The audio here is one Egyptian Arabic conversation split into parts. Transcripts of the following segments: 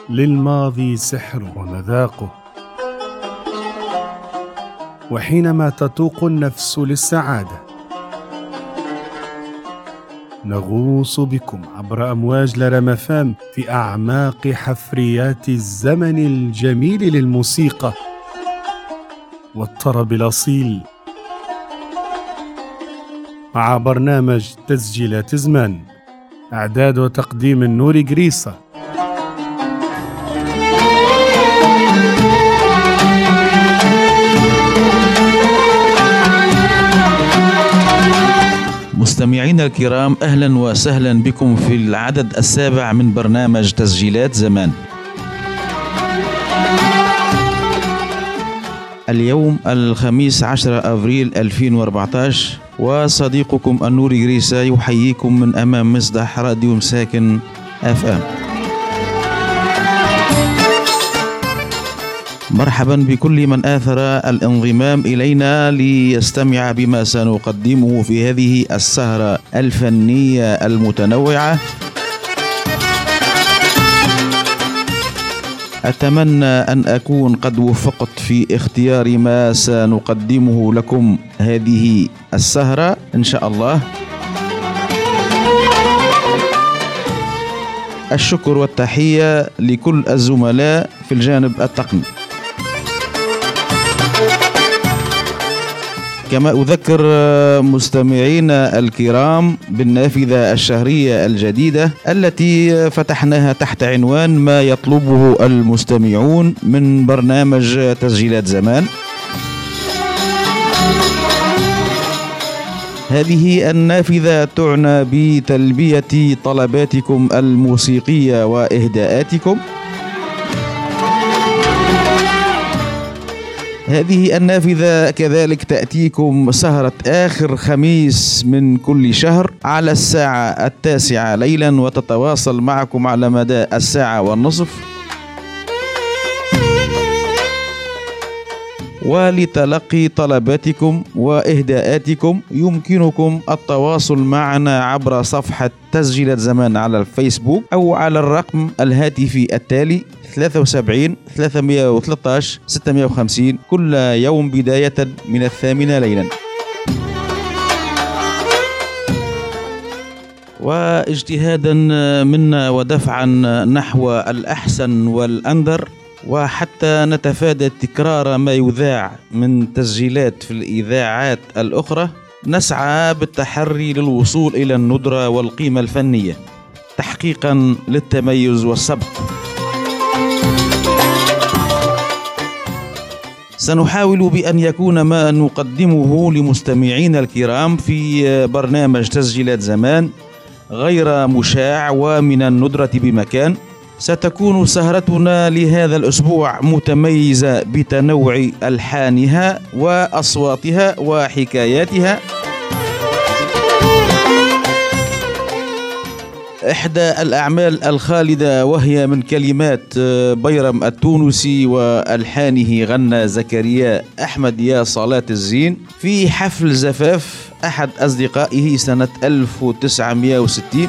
للماضي سحر ومذاقه وحينما تتوق النفس للسعاده نغوص بكم عبر امواج لرمفام في اعماق حفريات الزمن الجميل للموسيقى والطرب الاصيل مع برنامج تسجيلات زمان اعداد وتقديم النور جريصه مستمعينا الكرام اهلا وسهلا بكم في العدد السابع من برنامج تسجيلات زمان. اليوم الخميس 10 افريل 2014 وصديقكم النوري جريسا يحييكم من امام مصدح راديو مساكن اف ام. مرحبا بكل من آثر الانضمام إلينا ليستمع بما سنقدمه في هذه السهرة الفنية المتنوعة أتمنى أن أكون قد وفقت في اختيار ما سنقدمه لكم هذه السهرة إن شاء الله الشكر والتحية لكل الزملاء في الجانب التقني كما أذكر مستمعينا الكرام بالنافذة الشهرية الجديدة التي فتحناها تحت عنوان ما يطلبه المستمعون من برنامج تسجيلات زمان هذه النافذة تعنى بتلبية طلباتكم الموسيقية وإهداءاتكم هذه النافذة كذلك تأتيكم سهرة آخر خميس من كل شهر على الساعة التاسعة ليلا وتتواصل معكم على مدى الساعة والنصف ولتلقي طلباتكم وإهداءاتكم يمكنكم التواصل معنا عبر صفحة تسجيلات زمان على الفيسبوك أو على الرقم الهاتفي التالي 73 313 650 كل يوم بداية من الثامنة ليلا واجتهادا منا ودفعا نحو الأحسن والأندر وحتى نتفادى تكرار ما يذاع من تسجيلات في الإذاعات الأخرى نسعى بالتحري للوصول إلى الندرة والقيمة الفنية تحقيقا للتميز والسبق سنحاول بأن يكون ما نقدمه لمستمعينا الكرام في برنامج تسجيلات زمان غير مشاع ومن الندرة بمكان ستكون سهرتنا لهذا الأسبوع متميزة بتنوع ألحانها وأصواتها وحكاياتها إحدى الأعمال الخالدة وهي من كلمات بيرم التونسي وألحانه غنى زكريا أحمد يا صلاة الزين في حفل زفاف أحد أصدقائه سنة 1960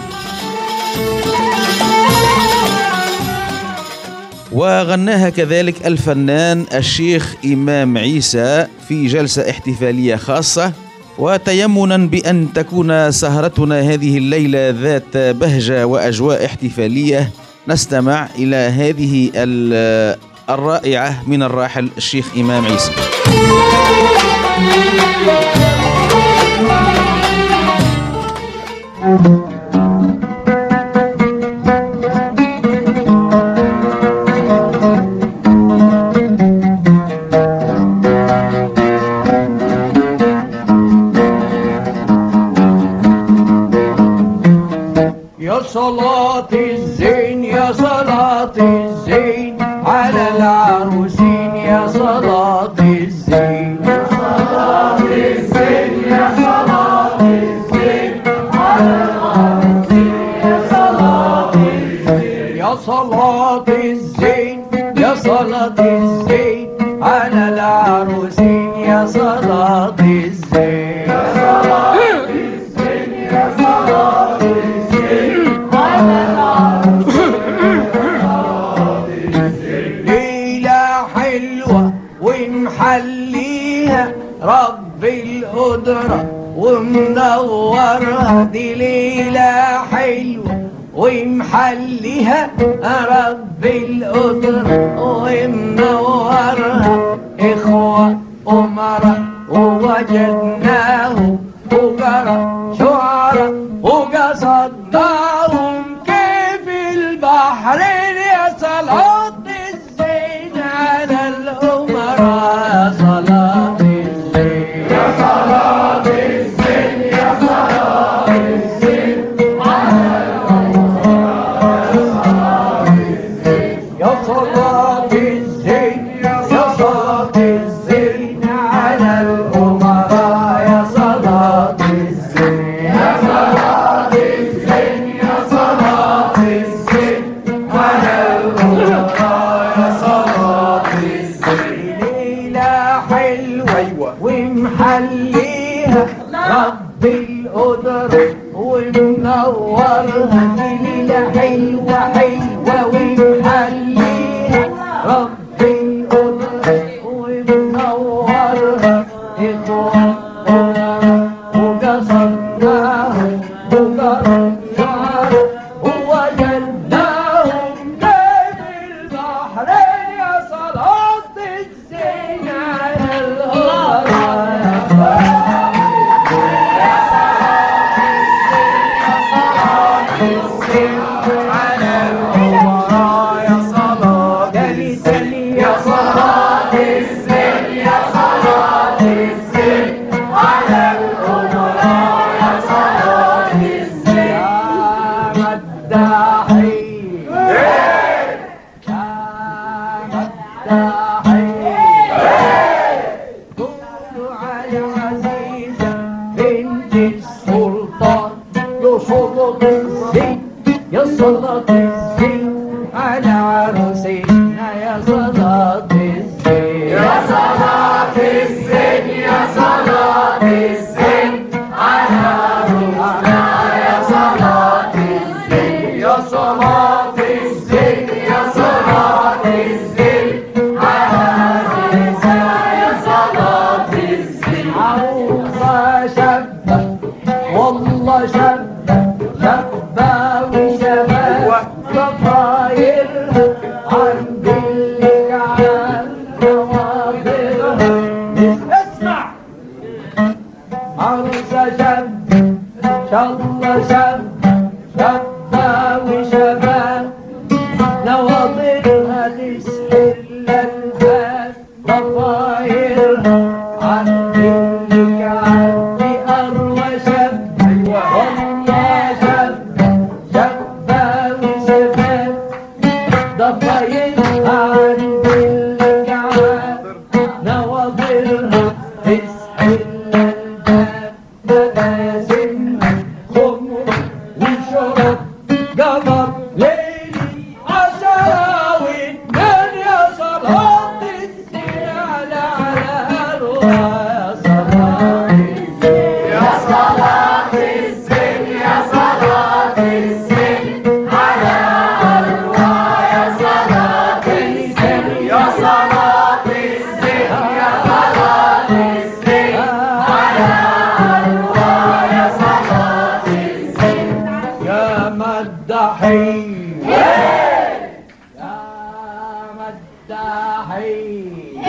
وغناها كذلك الفنان الشيخ إمام عيسى في جلسة احتفالية خاصة وتيمنا بأن تكون سهرتنا هذه الليلة ذات بهجة وأجواء احتفالية نستمع إلى هذه الرائعة من الراحل الشيخ إمام عيسى يا صلاة الزين يا صلاة الزين على العروسين يا صلاة الزين يا صلاة الزين يا صلاة الزين على العروسين يا صلاة الزين يا صلاة الزين يا صلاة الزين على العروسين يا صلاة الزين يا صلاة الزين يا صلاة الزين على العروسين ومنورها دي ليلة حلوة ومحليها رب القدر ومنورها إخوة أمراء ووجدناهم وجرى شعراء وقصدناهم كيف البحرين يا صلاة الزين على الأمراء يا صلاة الزين يا صلاة الزين يا صلاة الزين يا صلاة الزين يا صلاة الزين على الأمراء يا صلاة الزين يا صلاة الزين يا صلاة الزين على الأمراء يا صلاة الزين ليلة حلوة ومحليها رب القدر ومنورها ليلة حلوة حلوة ومحليها رب القدر ومنورها إخوة وقصدناهم وقرناهم ووجدناهم بين البحرين يا صلاة الزين على الأمراء يا صلاة الزين يا صلاة الزين يا صلاة الزين على الأمراء يا صلاة الزين يا مداحي يا مداحي كنت على عزيزة بنت السلطان يا صلاة الزين يا صلاة الزين على عروسنا يا صلاة الزين يا صلاة الزين يا صلاة الزين على عروسنا يا صلاة الزين يا صلاة الزين يا صلاة الزين على عروسنا يا صلاة الزين عروسة شابة والله شابة شابة وشباب ضفايرها عند اللي عن نواظرها اسمع عروسة شابة شالله شابة شابة وشباب نواظرها تسحر الباب ضفايرها عند اللي عندي أروى شابة والله شابة شابة وشباب ضفايرها عند اللي عندي نواظرها تسحر الباب ملازمها خمر وشرب قمر ليلي عشرة واثنين يا صلاة الزين على على أروى يا صلاة الزين يا صلاة الزين يا صلاة الزين على أروى يا صلاة الزين يا صلاة الزين يا صلاة الزين على أروى يا صلاة الزين يا مدحي يا مدحي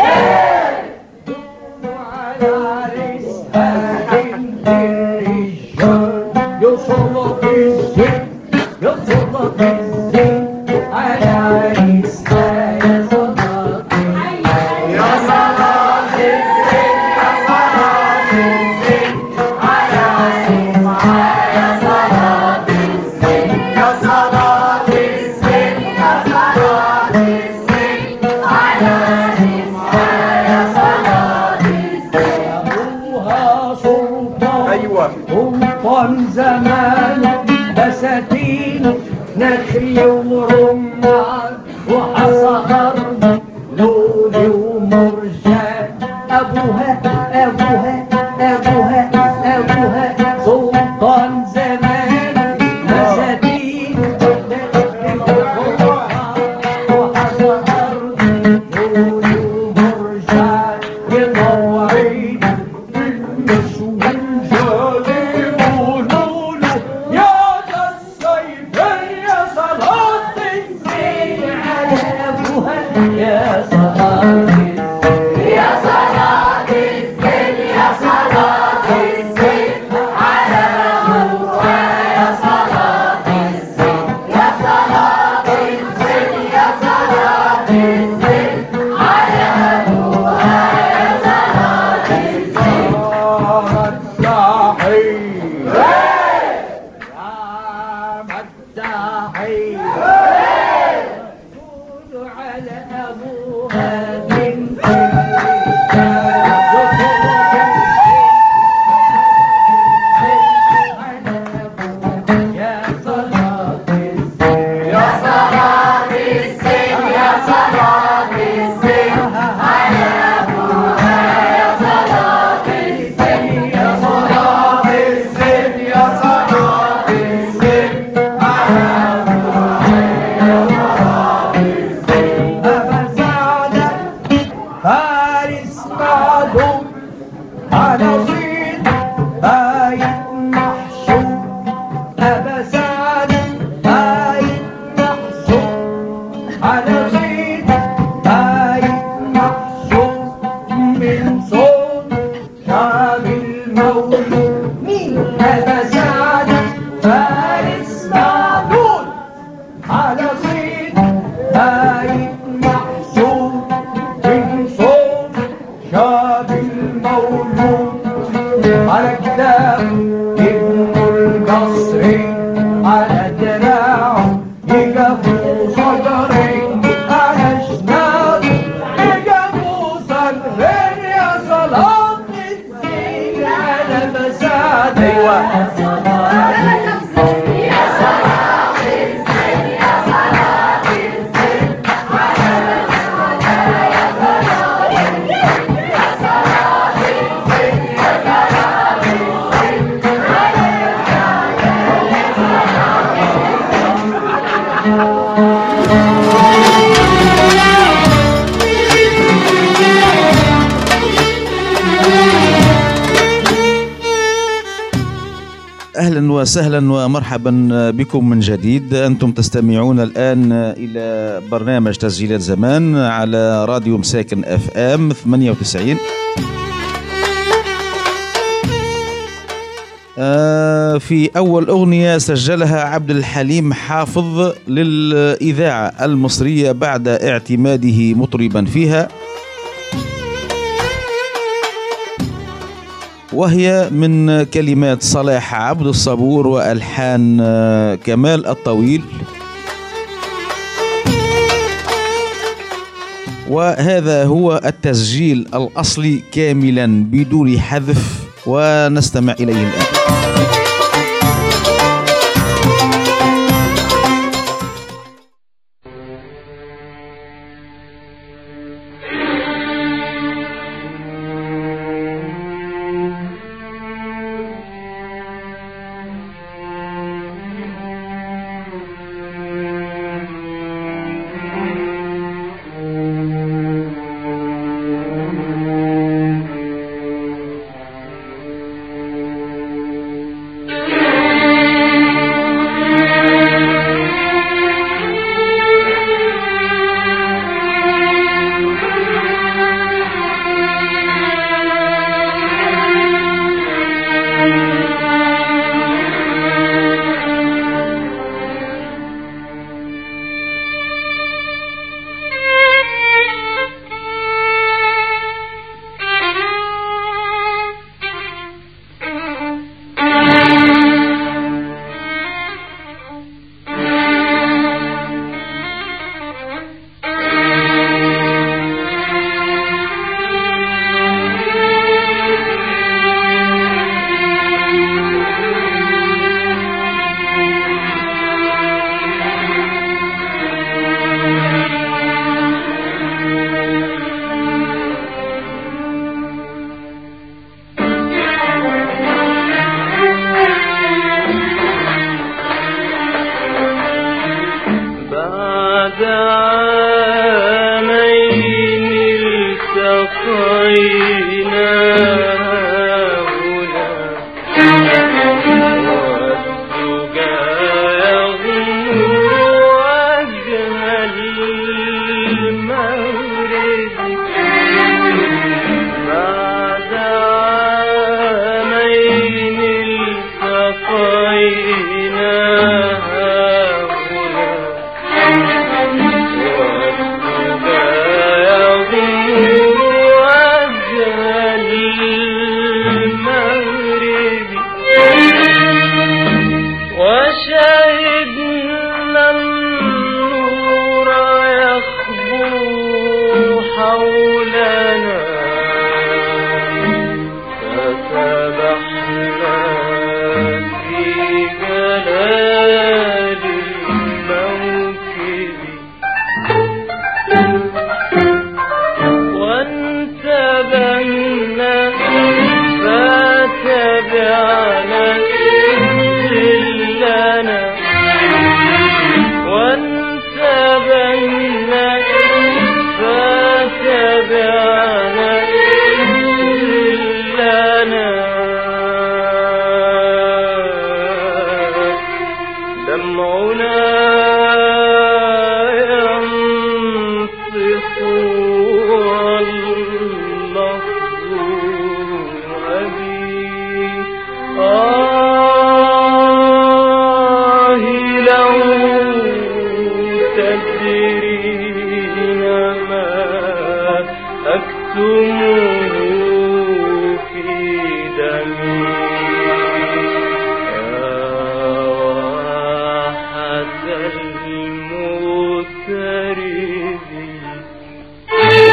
على رسالة الرجال يصلى في الزين يصلى في الزين على رسالة يا صلاة يا صلاة الزين يا صلاة الزين على رسالة يا صلاة الزين يا صلاة الزين يا صلاة الزين على رسالة يا صلاة الزين أبوها سلطان ايوه سلطان زمان بساتين نخل ورمان وحصى أرض لولي ومرجان أبوها أبوها أبوها أبوها سلطان زمان بساتين نخل ورمان وحصى أرض لولي ومرجان يطوعين النسوان جالين تستحي تقول على أبوها بنت يا صلاة السير يا صلاة السير يا صلاة السير على أبوها يا صلاة السير يا صلاة السير يا صلاة السير على أبوها يا صلاة السير أبا سعد فارس معدوم على صيد بايت محشوم أبا سعد بايت محشوم على صيد بايت محشوم من صوت شعب المولود مين أبا سعد فارس معدود على صيد بايت محشوم من صوت شعب المولود على كتاب ابن القصر على دراعه يقفوا صدري على شناد يقفوا صدري يا صلاة الدين على مساعد ايوه اهلا وسهلا ومرحبا بكم من جديد انتم تستمعون الان الى برنامج تسجيلات زمان على راديو مساكن اف ام 98 آه، في اول اغنيه سجلها عبد الحليم حافظ للاذاعه المصريه بعد اعتماده مطربا فيها وهي من كلمات صلاح عبد الصبور والحان آه، كمال الطويل وهذا هو التسجيل الاصلي كاملا بدون حذف ونستمع اليه الان بعد عامين التقينا هنا والزجا يغنو وجه المورد بعد عامين التقينا هنا دمعنا ينصف واللفظ أبي آه لو تدرين ما أكتمه في دمي يا واحة المغتربين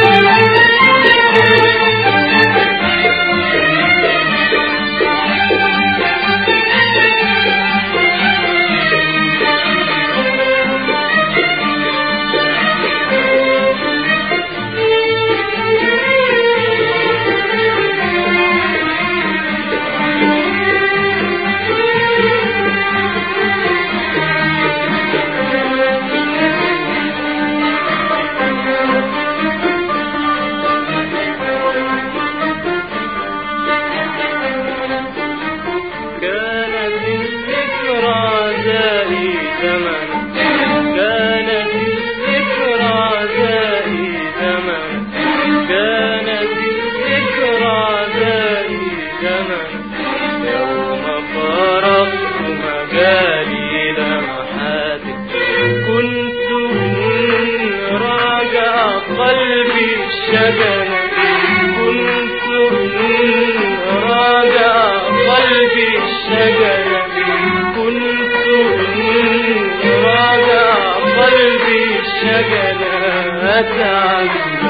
كانت الذكرى زائي زمن كانت الذكرى زائي زمن كانت الذكرى زائي زمن يوم فرقت مجالي لمحاتك كنت من راجع قلبي الشجن كنت من راجع قلبي الشجن كنت من راجع قلبي الشجن أتعب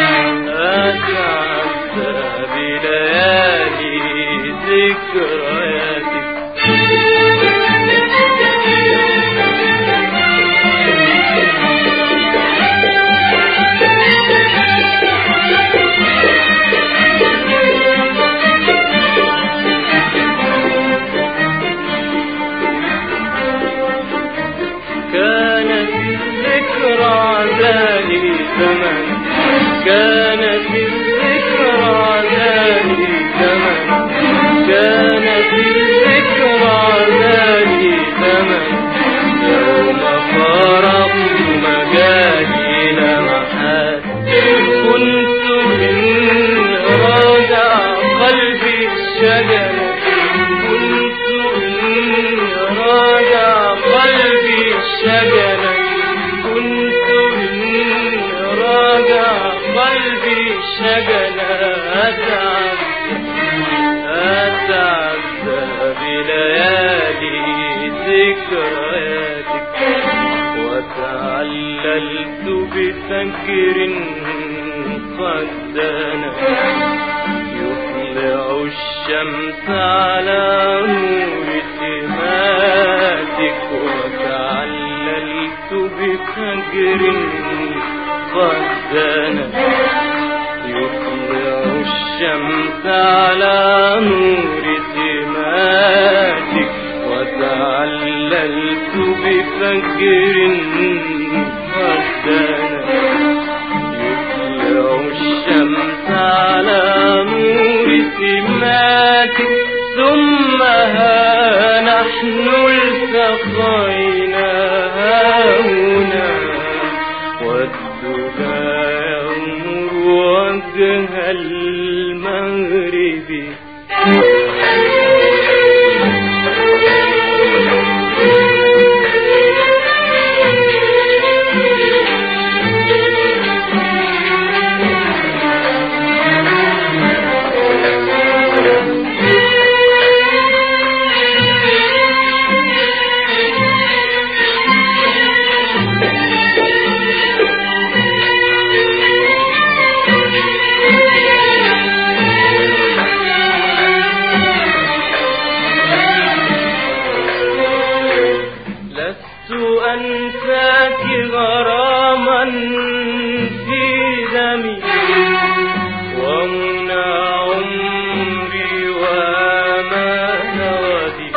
أتعب بليالي ذكرياتك كانت الذكرى ذلك زمن كانت الذكرى ذلك زمن كانت الذكرى ذلك زمن يوم فرقت مجالي لمحات كنت من راجع قلبي الشجن كنت من راجع قلبي الشجن كنت من راجع قلبي الشجن أتعب أتعب بليالي ذكرياتك وتعللت بفكر قد دنا يطلع الشمس على نور سماتك وتعللت بفجر قد دنا يطلع الشمس على نور سماتك وتعللت بفجر قد دنا يطلع الشمس على نور سماتك ثم ها نحن التقينا هنا والدجى يغمر وجه المغرب لست أنساك غراما في دمي ومنى عمري وما ودي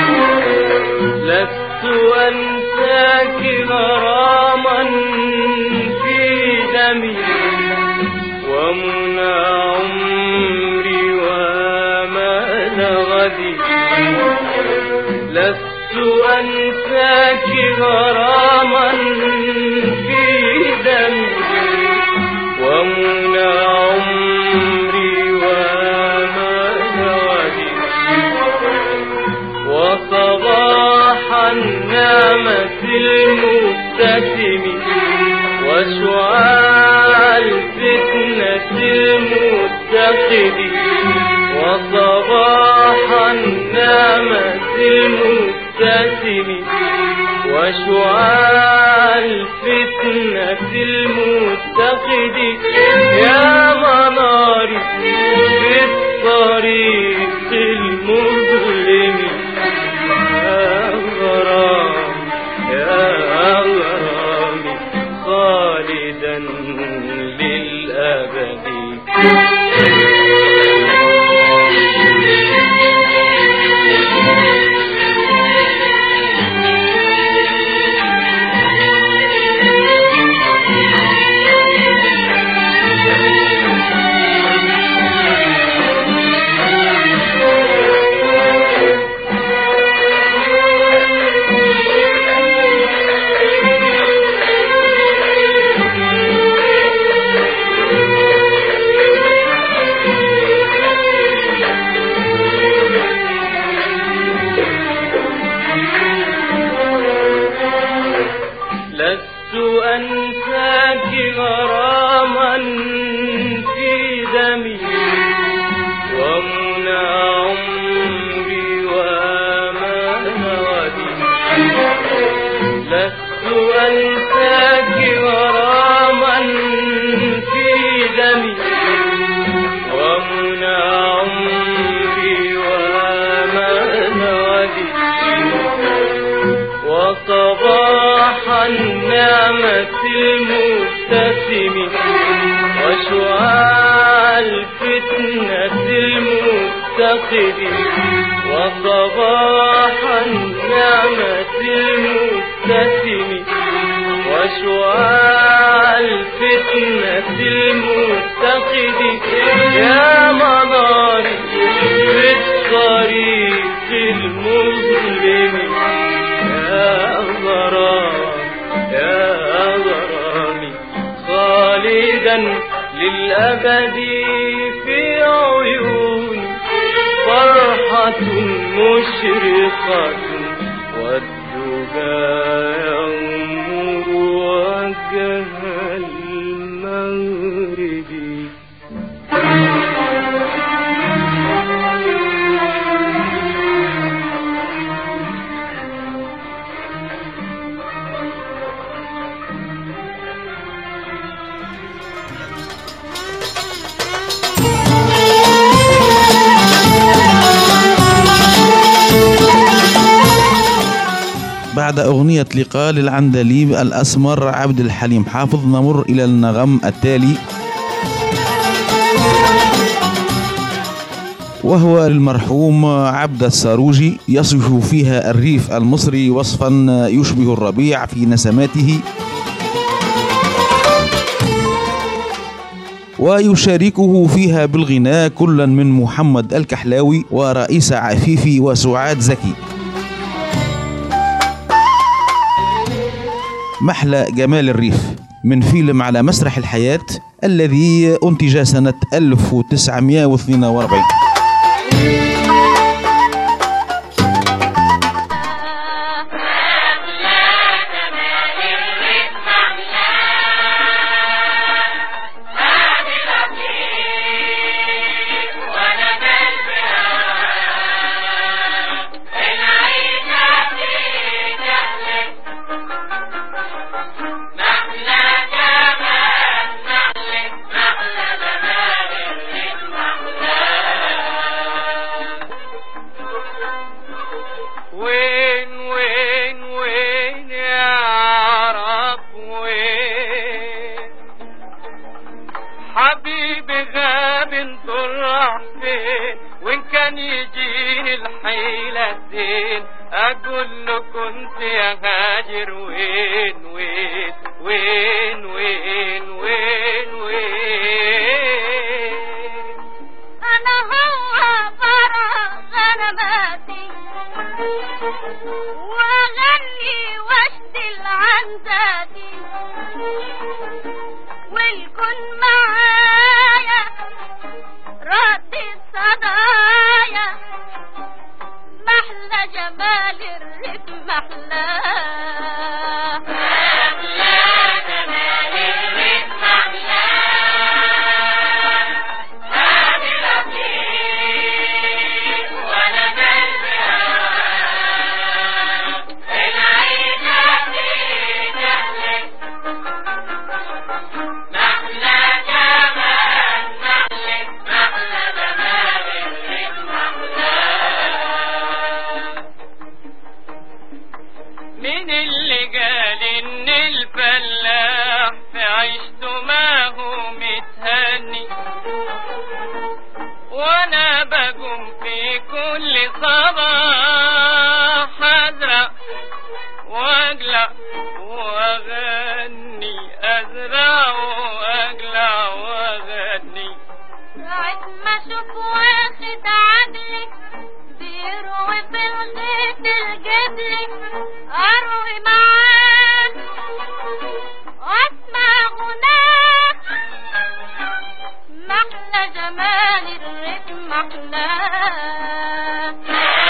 لست أنساك غراما في دمي ومنى عمري وما غدي لست أنساك غراما في دمي ومنى عمري وأمان ودي وصباح النعمة المبتسم وشعاع الفتنة المتخذ وصباح النعمة المبتسم وشعاع الفتنة المتخذ يا مناري في الطريق المظلم يا غرام يا غرام خالدا للأبد لست أنساك غراما في دمي ومنى عمري وأمان ودي لست أنساك غراما في دمي ومنى عمري وأمان ودي وصباح النعمة المبتسم وشعاع الفتنة المتخذ وصباح النعمة المبتسم وشعاع الفتنة المتخذ يا مناري في الطريق المظلم يا غرام يا غرامي خالدا للأبد في عيوني فرحة مشرقة والدجى يغمر وجه المغرب بعد أغنية لقاء للعندليب الأسمر عبد الحليم حافظ نمر إلى النغم التالي وهو للمرحوم عبد الساروجي يصف فيها الريف المصري وصفا يشبه الربيع في نسماته ويشاركه فيها بالغناء كلا من محمد الكحلاوي ورئيس عفيفي وسعاد زكي محلى جمال الريف من فيلم على مسرح الحياة الذي أنتج سنة 1942 وين وين وين يا عرب وين حبيبي غاب انت راح فين وان كان يجيني الحيلة الدين اقول له كنت يا هاجر وين وين وين وين وين وين أنا هو فرح غنماتي من اللي قال ان الفلاح في عيشته ما هو متهني وانا بقوم في كل صباح ازرع واقلع واغني ازرع واقلع واغني ساعة ما اشوف واخد عدلي بيروي في الغيط الجبلي اروي معاه واسمع غناه محلى جمال الريتم محلاه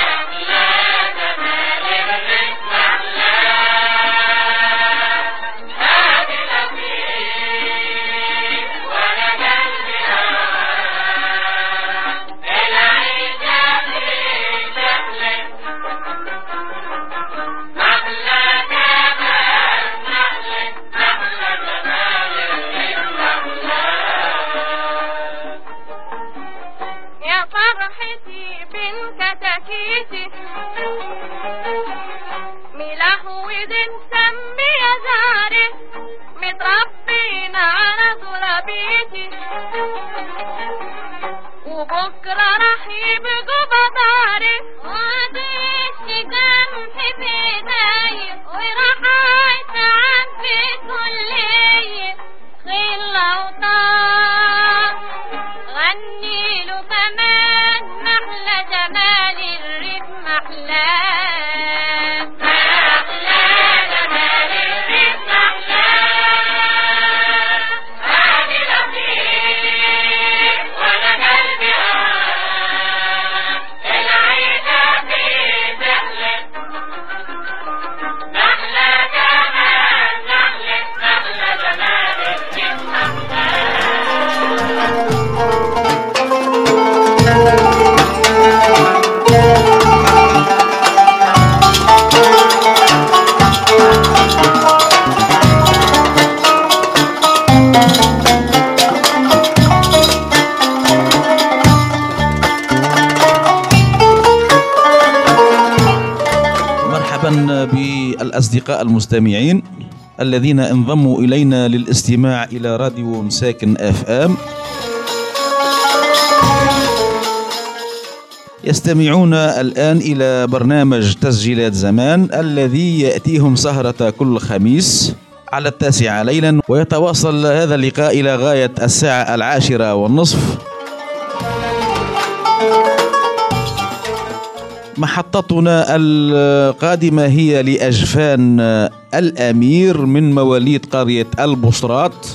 يا فرحتي بين كتاكيتي ملهود سمي يا زاري متربينا على ترابيتي وبكرة راح يبقوا بداري واديش جنبي بيدي وراح عايش في كلية خلة وطار غني له كمان محلى جمال الريف محلاه محلى جمال الريف محلاه هادي لطيف وانا قلبي آه العيدة في سهلة محلى جمال محلى محلى جمال الريف محلاه مرحبا بالأصدقاء المستمعين الذين انضموا إلينا للاستماع إلى راديو مساكن اف ام يستمعون الآن إلى برنامج تسجيلات زمان الذي يأتيهم سهرة كل خميس على التاسعة ليلا ويتواصل هذا اللقاء إلى غاية الساعة العاشرة والنصف محطتنا القادمة هي لأجفان الأمير من مواليد قرية البصرات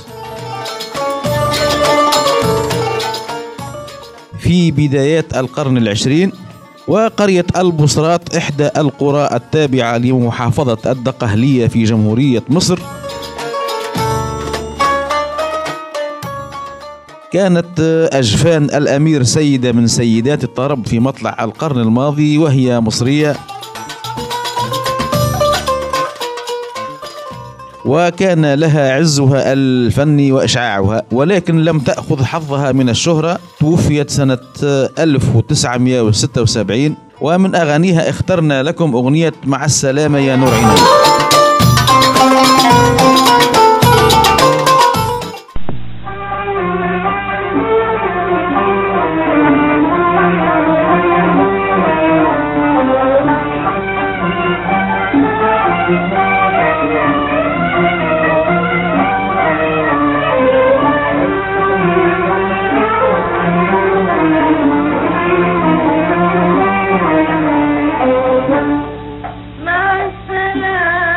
في بدايات القرن العشرين وقرية البصرات إحدى القرى التابعة لمحافظة الدقهلية في جمهورية مصر كانت أجفان الأمير سيدة من سيدات الطرب في مطلع القرن الماضي وهي مصرية وكان لها عزها الفني وإشعاعها ولكن لم تأخذ حظها من الشهرة توفيت سنة 1976 ومن أغانيها اخترنا لكم أغنية مع السلامة يا نور عيني مع السلامة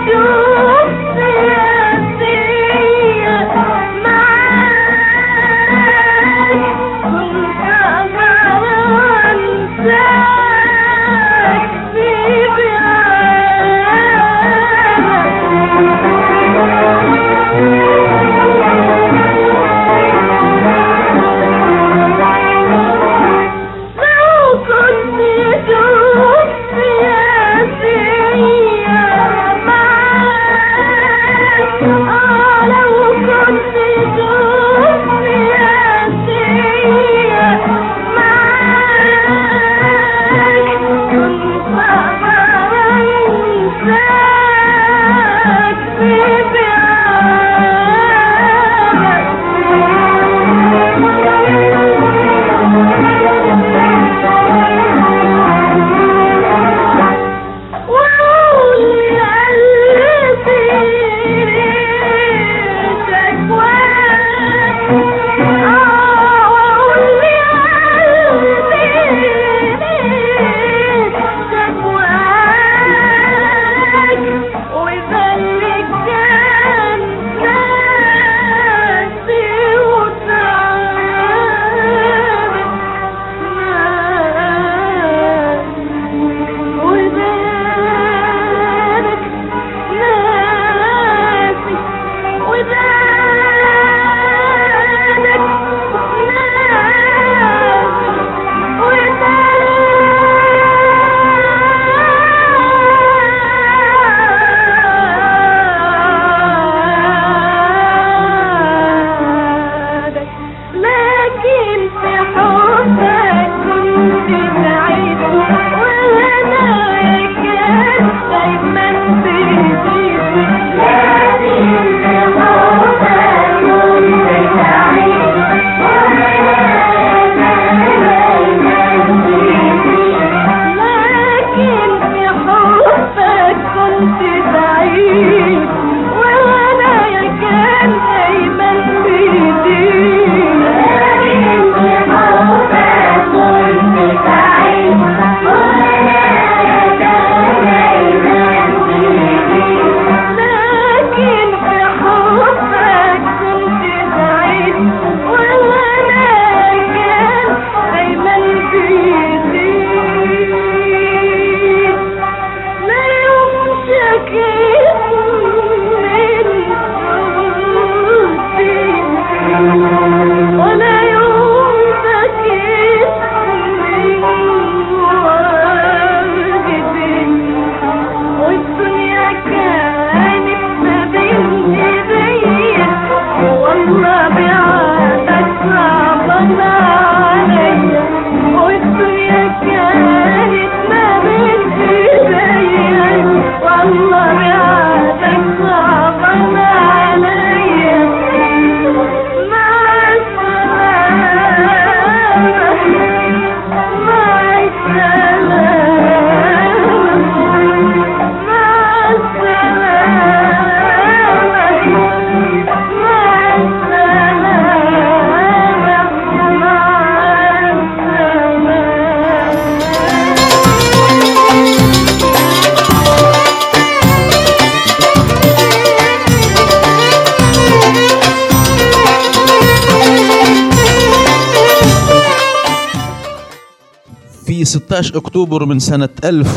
في 16 أكتوبر من سنة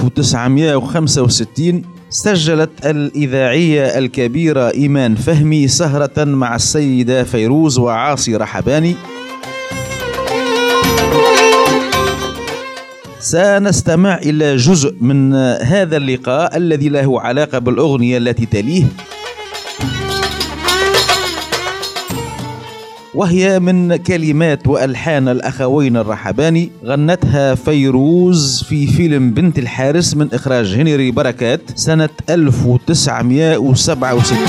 1965 سجلت الإذاعية الكبيرة إيمان فهمي سهرة مع السيدة فيروز وعاصي رحباني سنستمع إلى جزء من هذا اللقاء الذي له علاقة بالأغنية التي تليه وهي من كلمات والحان الاخوين الرحباني غنتها فيروز في فيلم بنت الحارس من اخراج هنري بركات سنه 1967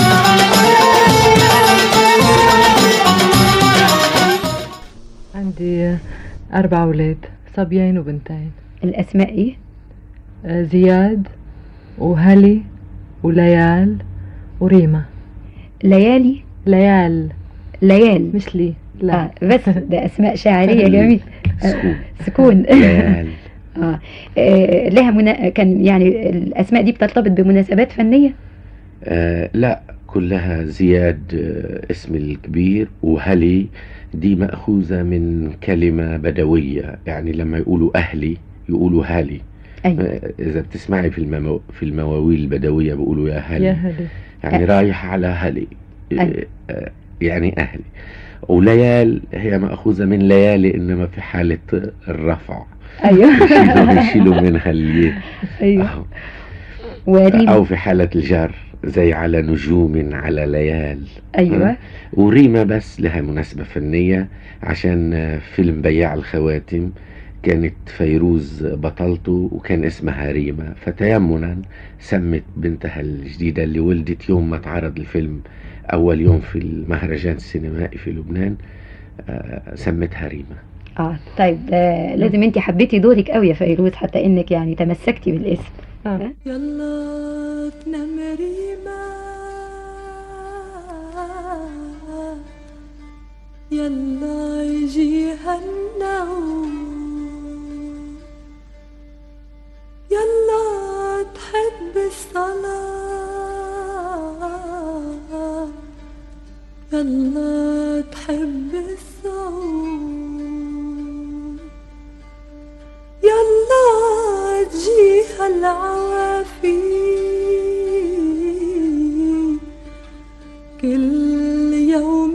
عندي أربع أولاد صبيين وبنتين الأسماء إيه؟ آه، زياد وهلي وليال وريما ليالي ليال ليال مش لي لا آه بس ده أسماء شاعرية جميل آه سكون ليال. آه. آه لها منا... كان يعني الأسماء دي بترتبط بمناسبات فنية آه لا كلها زياد آه اسم الكبير وهلي دي مأخوذة من كلمة بدوية يعني لما يقولوا أهلي يقولوا هالي أيوة آه، إذا بتسمعي في الممو... في المواويل البدوية بيقولوا يا هلي يا هلي يعني رايح على هلي أي. آه، يعني أهلي وليال هي مأخوذة من ليالي إنما في حالة الرفع أيوة يشيلوا يشيلوا منها اللي أيوة وريم أو في حالة الجر زي على نجوم على ليال أيوة وريما بس لها مناسبة فنية عشان آه، فيلم بياع الخواتم كانت فيروز بطلته وكان اسمها ريما فتيمنا سمت بنتها الجديدة اللي ولدت يوم ما اتعرض الفيلم أول يوم في المهرجان السينمائي في لبنان آه، سمتها ريما اه طيب آه لازم انت حبيتي دورك قوي يا فيروز حتى انك يعني تمسكتي بالاسم آه. يلا تنام ريما يلا يجيها النوم يلا تحب الصلاة يلا تحب الصوم يلا تجيها العوافي كل يوم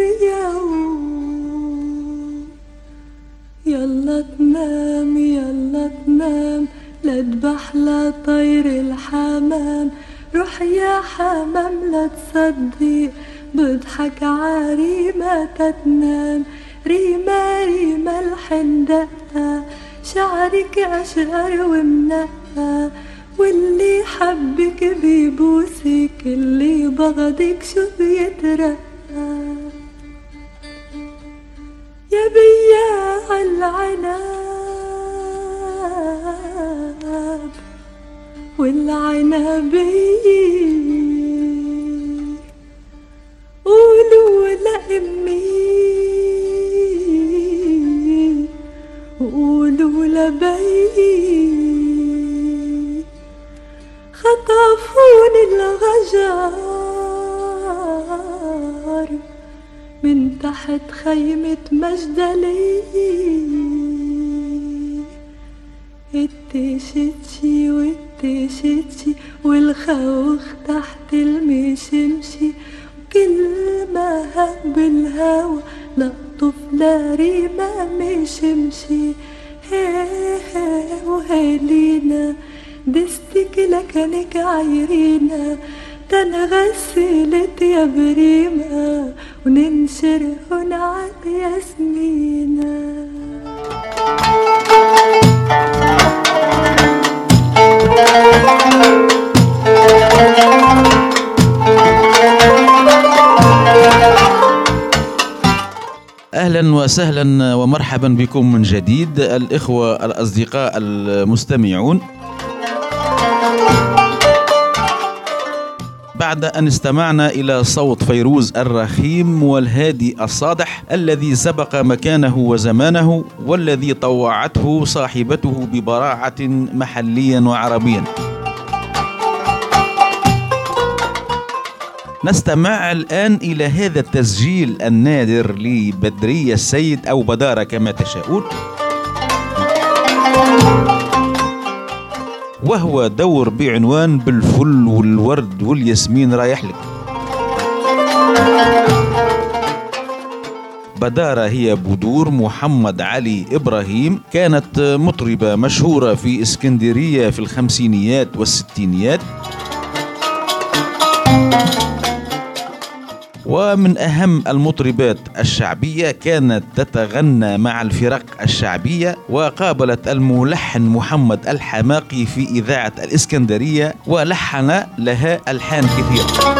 بيوم يلا تنام يلا تنام لا تبح لا طير الحمام روح يا حمام لا تصدق بضحك عريمة تتنام ريما ريما الحندقة شعرك أشقر ومنقى واللي حبك بيبوسك اللي بغضك شو بيترقى يا بياع العنب والعنبية قولوا لأمي وقولوا لبي خطفوني الغجر من تحت خيمة مجدلي التشتشي والتشتشي والخوخ تحت المشمشي وكل ما هب الهوى لطف لريما مشمشي هي هي وهالينا دستك لكنك عايرينا تنغسلت يا بريمة وننشر ونعد ياسمينة اهلا وسهلا ومرحبا بكم من جديد الاخوه الاصدقاء المستمعون بعد ان استمعنا الى صوت فيروز الرخيم والهادي الصادح الذي سبق مكانه وزمانه والذي طوعته صاحبته ببراعه محليا وعربيا نستمع الآن إلى هذا التسجيل النادر لبدرية السيد أو بدارة كما تشاءون وهو دور بعنوان بالفل والورد والياسمين رايح لك بدارة هي بدور محمد علي إبراهيم كانت مطربة مشهورة في اسكندرية في الخمسينيات والستينيات ومن أهم المطربات الشعبية كانت تتغنى مع الفرق الشعبية وقابلت الملحن محمد الحماقي في إذاعة الإسكندرية ولحن لها ألحان كثيرة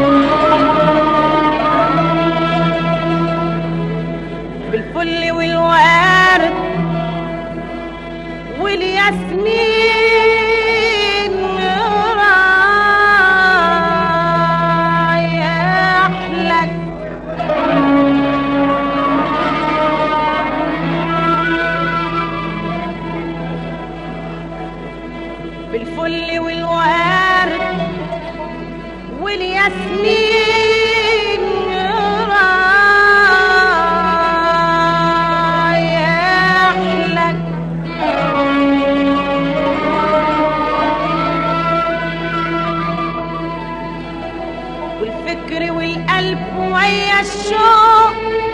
بالفل والورد والورد والياسمين رايح لك بالفل والورد والياسمين رايح لك والفكر والقلب ويا الشوق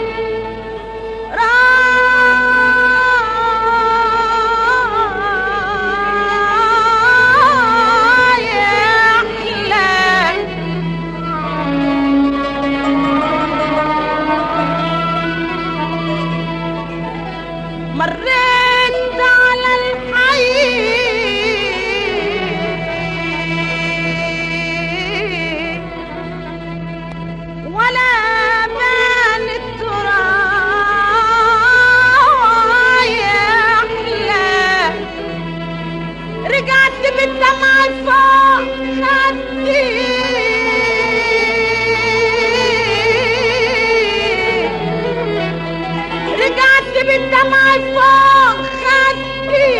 رايح لك مريت على الحي ولا بان الترايح لا رجعت بالدمع فوق خدي رجعت بالدمع فوق خدي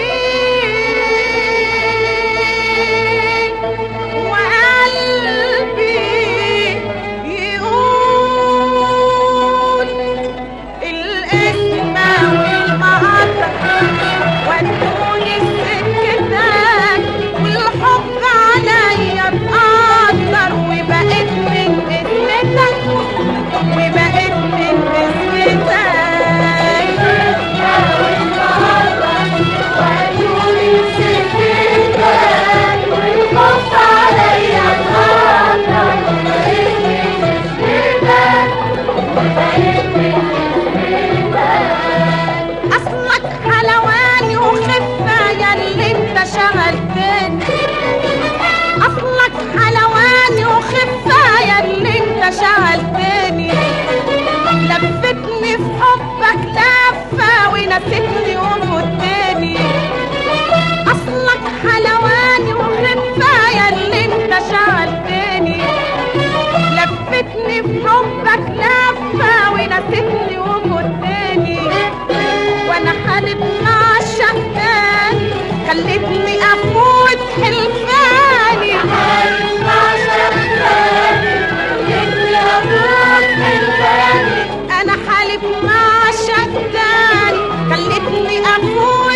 وقلبي يقول الاسم والمقدر ودوني سكتك والحب عليا اتقدر وبقيت من اسمتك وبقيت من اصلك حلواني وخفة ياللي انت شغلتني اصلك حلواني وخفة ياللي انت شغلتني لفتني في حبك لفة ونسيتني وفوتني اصلك حلواني وخفة ياللي انت شغلتني لفتني في حبك لفة ونسيتني وفوتني وانا حالب مع الشهدان خلتني افوت حلفاني انا حالف مع الشهدان خلتني افوت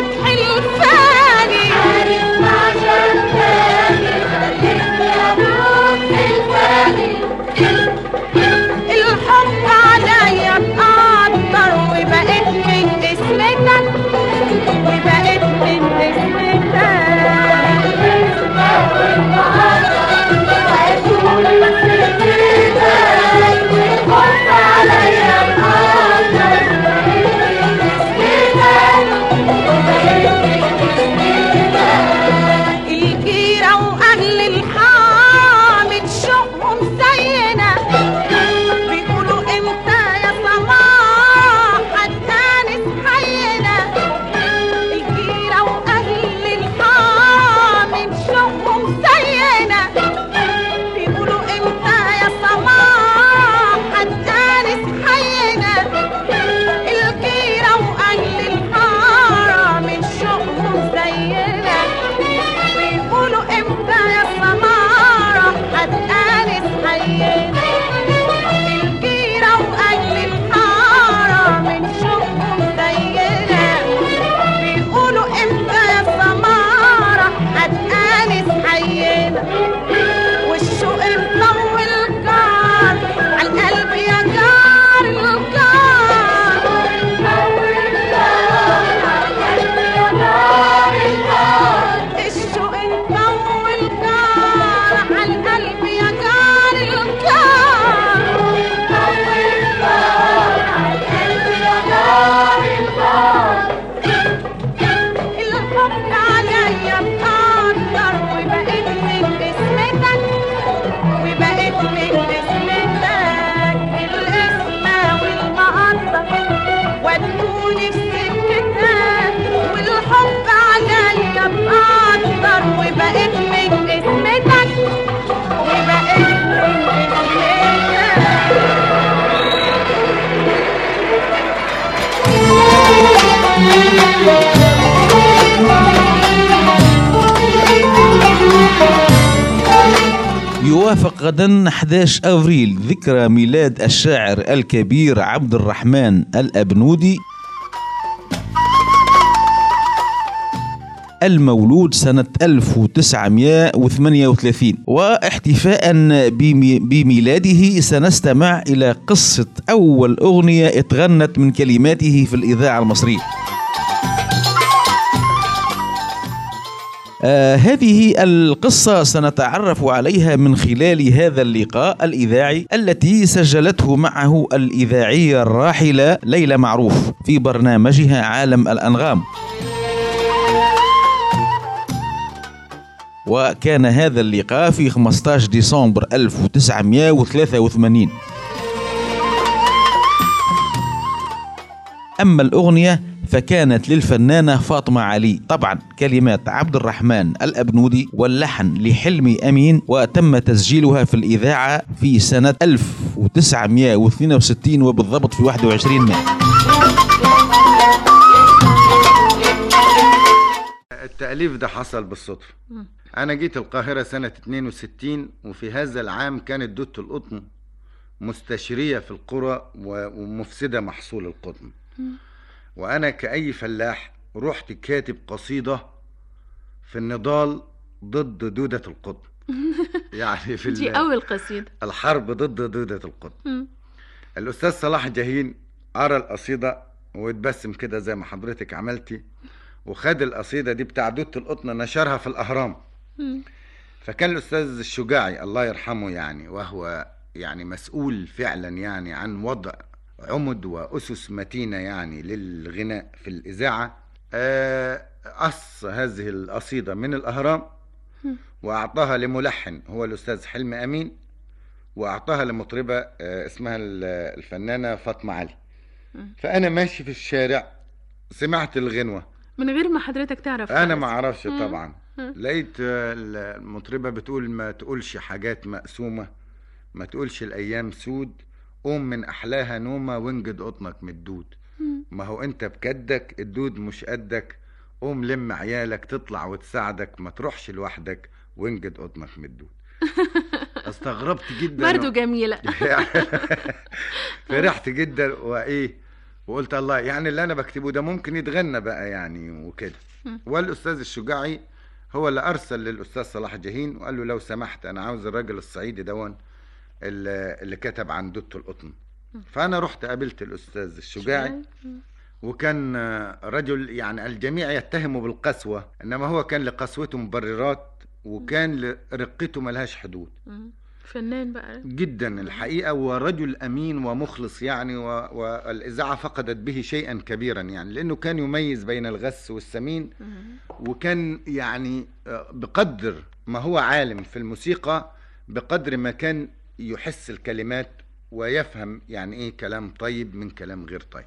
غدا 11 افريل ذكرى ميلاد الشاعر الكبير عبد الرحمن الابنودي المولود سنة 1938 واحتفاء بمي- بميلاده سنستمع إلى قصة أول أغنية اتغنت من كلماته في الإذاعة المصرية آه هذه القصة سنتعرف عليها من خلال هذا اللقاء الإذاعي التي سجلته معه الإذاعية الراحلة ليلى معروف في برنامجها عالم الأنغام وكان هذا اللقاء في 15 ديسمبر 1983 أما الأغنية فكانت للفنانة فاطمة علي طبعا كلمات عبد الرحمن الأبنودي واللحن لحلمي أمين وتم تسجيلها في الإذاعة في سنة 1962 وبالضبط في 21 مايو التأليف ده حصل بالصدفة أنا جيت القاهرة سنة 62 وفي هذا العام كانت دوت القطن مستشرية في القرى و- ومفسدة محصول القطن وأنا كأي فلاح رحت كاتب قصيدة في النضال ضد دودة القطن يعني في دي ال- أول قصيدة الحرب ضد دودة القطن مم. الأستاذ صلاح جاهين قرا القصيدة واتبسم كده زي ما حضرتك عملتي وخد القصيدة دي بتاع دودة القطن نشرها في الأهرام مم. فكان الأستاذ الشجاعي الله يرحمه يعني وهو يعني مسؤول فعلا يعني عن وضع عمد وأسس متينة يعني للغناء في الإذاعة آه، قص هذه القصيدة من الأهرام وأعطاها لملحن هو الأستاذ حلمي أمين وأعطاها لمطربة آه، اسمها ال- الفنانة فاطمة علي فأنا ماشي في الشارع سمعت الغنوة من غير ما حضرتك تعرف انا خالص. ما اعرفش مم. طبعا مم. لقيت آه، المطربه بتقول ما تقولش حاجات مقسومه ما تقولش الايام سود قوم من احلاها نومه وانجد قطنك من الدود مم. ما هو انت بكدك الدود مش قدك قوم لم عيالك تطلع وتساعدك ما تروحش لوحدك وانجد قطنك من الدود استغربت جدا برضو جميلة فرحت جدا وايه وقلت الله يعني اللي انا بكتبه ده ممكن يتغنى بقى يعني وكده مم. والاستاذ الشجاعي هو اللي ارسل للاستاذ صلاح جاهين وقال له لو سمحت انا عاوز الراجل الصعيدي دون اللي اللي كتب عن دوت القطن فانا رحت قابلت الاستاذ الشجاعي مم. وكان آه، رجل يعني الجميع يتهمه بالقسوه انما هو كان لقسوته مبررات وكان لرقته ملهاش حدود مم. فنان بقى جدا الحقيقة ورجل أمين ومخلص يعني و... والإذاعة فقدت به شيئا كبيرا يعني لأنه كان يميز بين الغث والسمين مم. وكان يعني آه، بقدر ما هو عالم في الموسيقى بقدر ما كان يحس الكلمات ويفهم يعني ايه كلام طيب من كلام غير طيب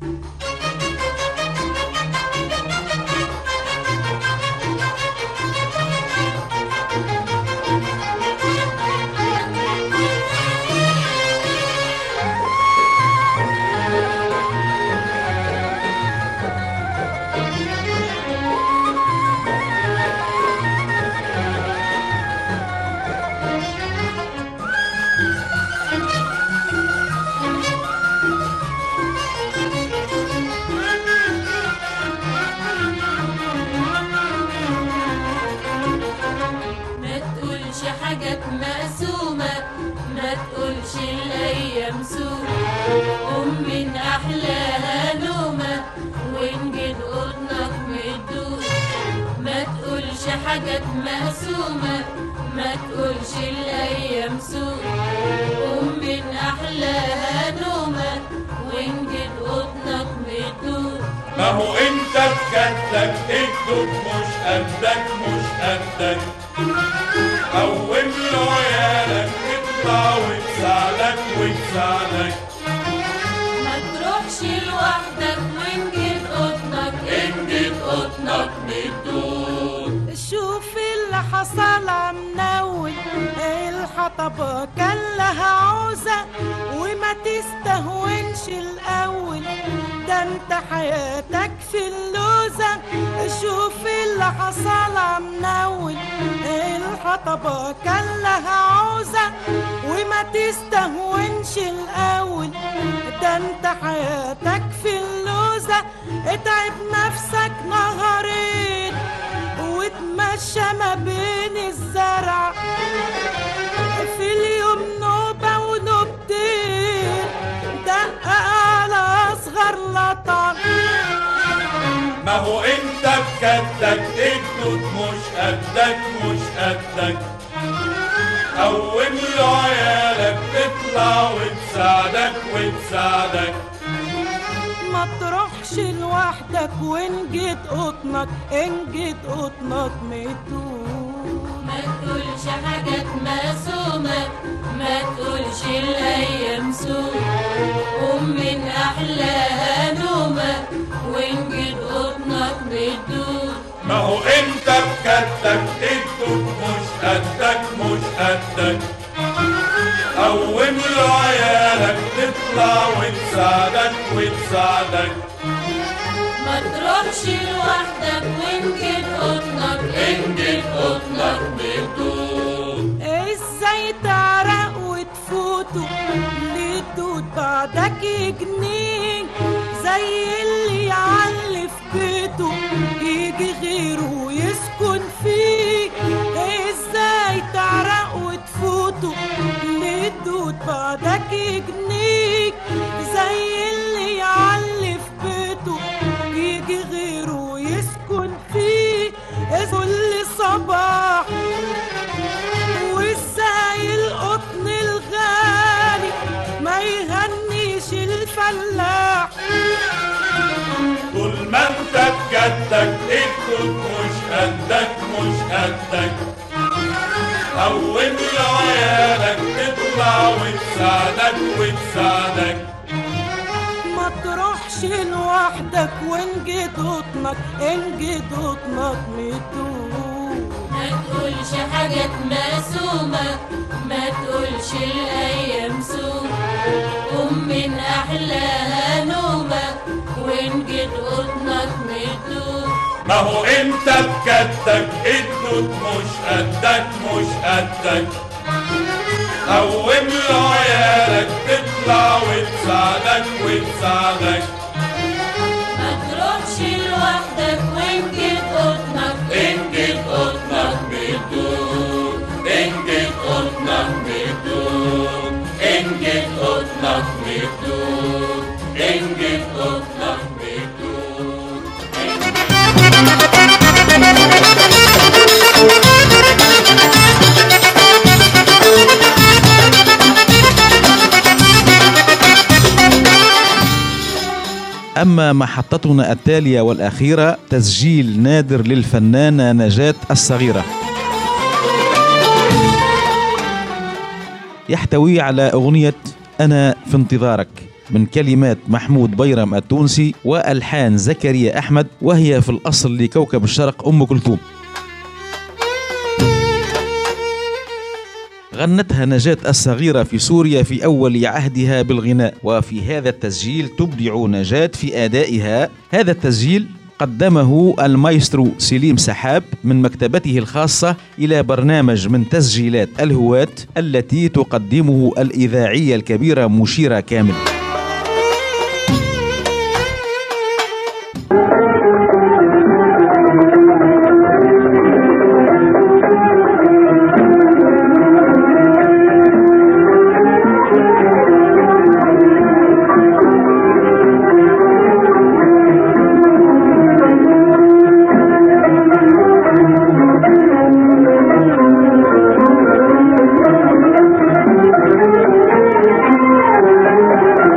ما تقولش حاجات مقسومة ما تقولش الأيام سومة قوم من أحلاها نومة وانجد قطنك مدود ما تقولش حاجات مقسومة ما تقولش الأيام سومة قوم من أحلاها نومة وانجد قطنك مدود ما هو انت بجدك الدود مش قدك مش قدك قوم له عيالك اطلع وتساعدك وتساعدك ما تروحش لوحدك وانجد قطنك انجد قطنك بالدود شوف اللي حصل عمنول الحطب كان لها عوزة وما تستهونش الأول ده انت حياتك في اللوزة شوف اللي حصل عمنول الحطب الحطبة كان لها عوزة وما تستهونش الأول ده انت حياتك في اللوزة اتعب نفسك نهارين وتمشى ما بين الزرع في اليوم نوبة ونوبتين دقق على أصغر لطم ما هو انت بجدك الدود مش قدك مش قدك قوم له عيالك تطلع وتساعدك وتساعدك ما تروحش لوحدك وان جيت قطنك ان جيت قطنك ميتون ما تقولش حاجات مسومة ما تقولش الأيام سوء قوم من أحلاها نومة وإن جيت قطنك بتدوب ما هو انت بجدك الدود مش قدك مش قدك قوم له عيالك تطلع وتساعدك وتساعدك ما تروحش لوحدك وإن جيت قطنك إن جيت قطنك بتدوب ازاي تعرق وتفوتوا ليه تدود بعدك يجنين زي اللي يعلي في بيته يجي غيره يسكن فيه ازاي تعرق وتفوتوا ليه تدود بعدك يجنيك زي اللي يعلي في بيته يجي غيره يسكن فيه كل صباح وازاي القطن الغالي ما يهنيش الفلاح طول ما انت بجدك الدود مش قدك مش قدك قوم له عيالك تطلع وتساعدك وتساعدك ما تروحش لوحدك وان جيت قطنك ان جيت قطنك ميتون ما تقولش حاجات مسومة ما تقولش الأيام سوء قوم من أحلاها نومة وإن جيت قطنك مدوب ما هو انت بجدك الدود مش قدك مش قدك قوم له عيالك تطلع وتساعدك وتساعدك ما تروحش لوحدك وإن جيت قطنك إن جيت قطنك بتدور إن جيت قطنك بتدور إن جيت قطنك بتدور إن جيت قطنك بتدور أما محطتنا التالية والأخيرة تسجيل نادر للفنانة نجاة الصغيرة يحتوي على أغنية أنا في انتظارك من كلمات محمود بيرم التونسي وألحان زكريا أحمد وهي في الأصل لكوكب الشرق أم كلثوم غنتها نجاة الصغيرة في سوريا في أول عهدها بالغناء وفي هذا التسجيل تبدع نجاة في أدائها هذا التسجيل قدمه المايسترو سليم سحاب من مكتبته الخاصة إلى برنامج من تسجيلات الهواة التي تقدمه الإذاعية الكبيرة مشيرة كامل Thank you.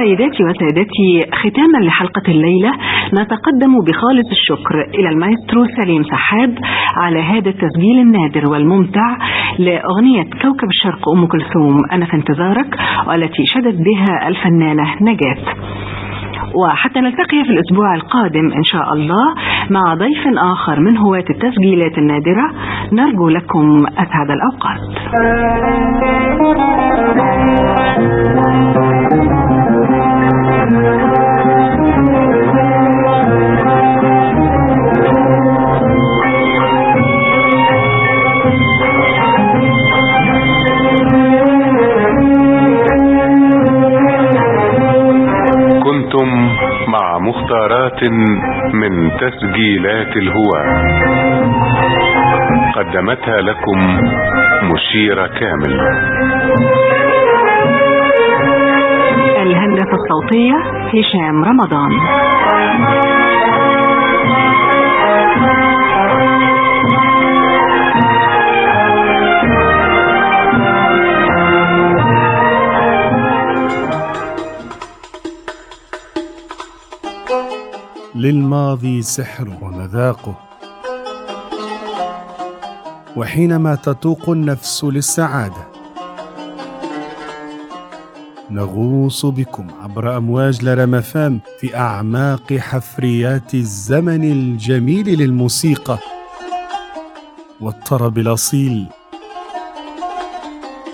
سيداتي وسادتي ختاما لحلقة الليلة نتقدم بخالص الشكر إلى المايسترو سليم سحاب على هذا التسجيل النادر والممتع لأغنية كوكب الشرق أم كلثوم أنا في انتظارك والتي شدت بها الفنانة نجاة وحتى نلتقي في الأسبوع القادم إن شاء الله مع ضيف آخر من هواة التسجيلات النادرة نرجو لكم أسعد الأوقات كنتم مع مختارات من تسجيلات الهواة قدمتها لكم مشيرة كامل الهندسة الصوتية هشام رمضان للماضي سحر ومذاقه وحينما تتوق النفس للسعاده نغوص بكم عبر امواج لرمفام في اعماق حفريات الزمن الجميل للموسيقى والطرب الاصيل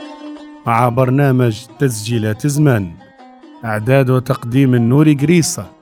مع برنامج تسجيلات زمان اعداد وتقديم النور جريصه